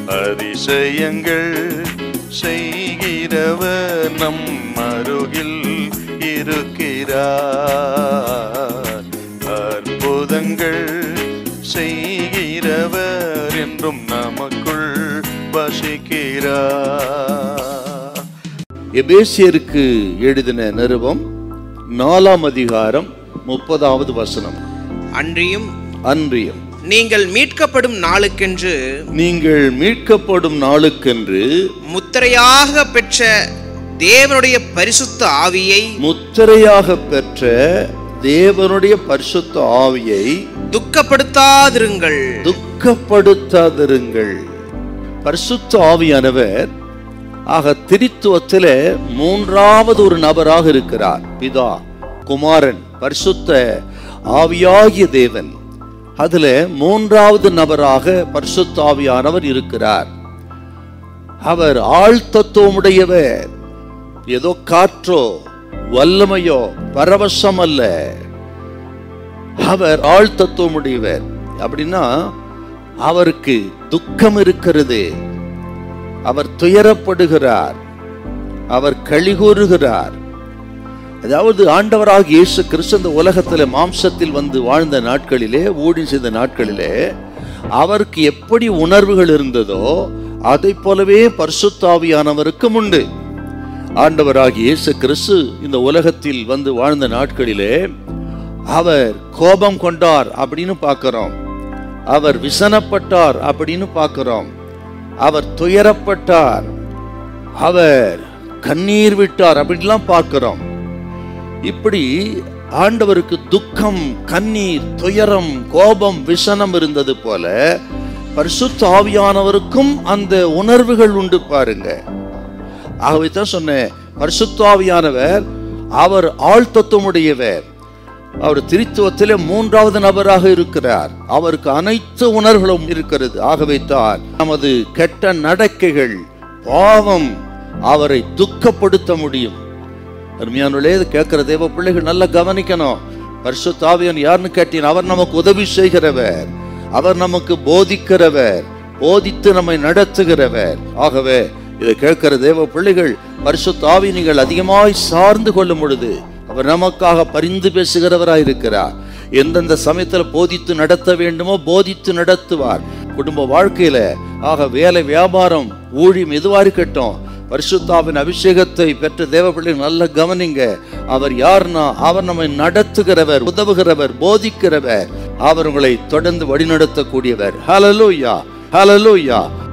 அதிசயங்கள் செய்கிறவர் நம் அருகில் இருக்கிறார் அற்புதங்கள் செய்கிறவர் என்றும் நமக்குள் வசிக்கிறார் எபேசியருக்கு எழுதின நிருபம் நாலாம் அதிகாரம் முப்பதாவது வசனம் அன்றியும் அன்றியும் நீங்கள் மீட்கப்படும் நாளுக்கென்று நீங்கள் மீட்கப்படும் நாளுக்கென்று முத்திரையாக பெற்ற தேவனுடைய பரிசுத்த ஆவியை முத்திரையாக பெற்ற தேவனுடைய பரிசுத்த ஆவியை துக்கப்படுத்தாதிருங்கள் துக்கப்படுத்தாதிருங்கள் பரிசுத்த ஆவியானவர் ஆக திரித்துவத்தில் மூன்றாவது ஒரு நபராக இருக்கிறார் பிதா குமாரன் பரிசுத்த ஆவியாகிய தேவன் அதுல மூன்றாவது நபராக பரிசுத்த ஆவியானவர் இருக்கிறார் அவர் ஆழ்த்தத்துவமுடையவர் ஏதோ காற்றோ வல்லமையோ பரவசம் அல்ல அவர் ஆழ்த்தத்துவமுடையவர் அப்படின்னா அவருக்கு துக்கம் இருக்கிறது அவர் துயரப்படுகிறார் அவர் கழிகூறுகிறார் அதாவது ஆண்டவராக இயேசு கிறிஸ்து இந்த உலகத்தில் மாம்சத்தில் வந்து வாழ்ந்த நாட்களிலே ஊழி செய்த நாட்களிலே அவருக்கு எப்படி உணர்வுகள் இருந்ததோ அதை போலவே பரிசுத்தாவியானவருக்கும் உண்டு ஆண்டவராகிய இயேசு கிறிஸ்து இந்த உலகத்தில் வந்து வாழ்ந்த நாட்களிலே அவர் கோபம் கொண்டார் அப்படின்னு பார்க்கிறோம் அவர் விசனப்பட்டார் அப்படின்னு பார்க்கிறோம் அவர் துயரப்பட்டார் அவர் கண்ணீர் விட்டார் அப்படின்லாம் பார்க்கிறோம் இப்படி ஆண்டவருக்கு துக்கம் கண்ணீர் துயரம் கோபம் விசனம் இருந்தது போல பரிசுத்த ஆவியானவருக்கும் அந்த உணர்வுகள் உண்டு பாருங்க ஆகவே தான் சொன்னேன் பரிசுத்தாவியானவர் அவர் ஆழ்த்தத்துவமுடையவர் அவர் திருத்துவத்திலே மூன்றாவது நபராக இருக்கிறார் அவருக்கு அனைத்து உணர்வுகளும் இருக்கிறது ஆகவே தான் நமது கெட்ட நடக்கைகள் பாவம் அவரை துக்கப்படுத்த முடியும் அருமையானுள்ளே இது கேட்கிற தேவ பிள்ளைகள் நல்லா கவனிக்கணும் பரிசுத்தாவியன் யாருன்னு கேட்டீங்க அவர் நமக்கு உதவி செய்கிறவர் அவர் நமக்கு போதிக்கிறவர் போதித்து நம்மை நடத்துகிறவர் ஆகவே இதை கேட்கிற தேவ பிள்ளைகள் பரிசுத்தாவி நீங்கள் அதிகமாய் சார்ந்து கொள்ளும் பொழுது அவர் நமக்காக பரிந்து பேசுகிறவராய் இருக்கிறார் எந்தெந்த சமயத்துல போதித்து நடத்த வேண்டுமோ போதித்து நடத்துவார் குடும்ப வாழ்க்கையில ஆக வேலை வியாபாரம் ஊழியம் எதுவா இருக்கட்டும் பரிசுத்தாவின் அபிஷேகத்தை பெற்ற தேவ பிள்ளைகள் நல்ல கவனிங்க அவர் யாருன்னா அவர் நம்மை நடத்துகிறவர் உதவுகிறவர் போதிக்கிறவர் அவர் உங்களை தொடர்ந்து வழிநடத்தக்கூடியவர் ஹalleluya ஹalleluya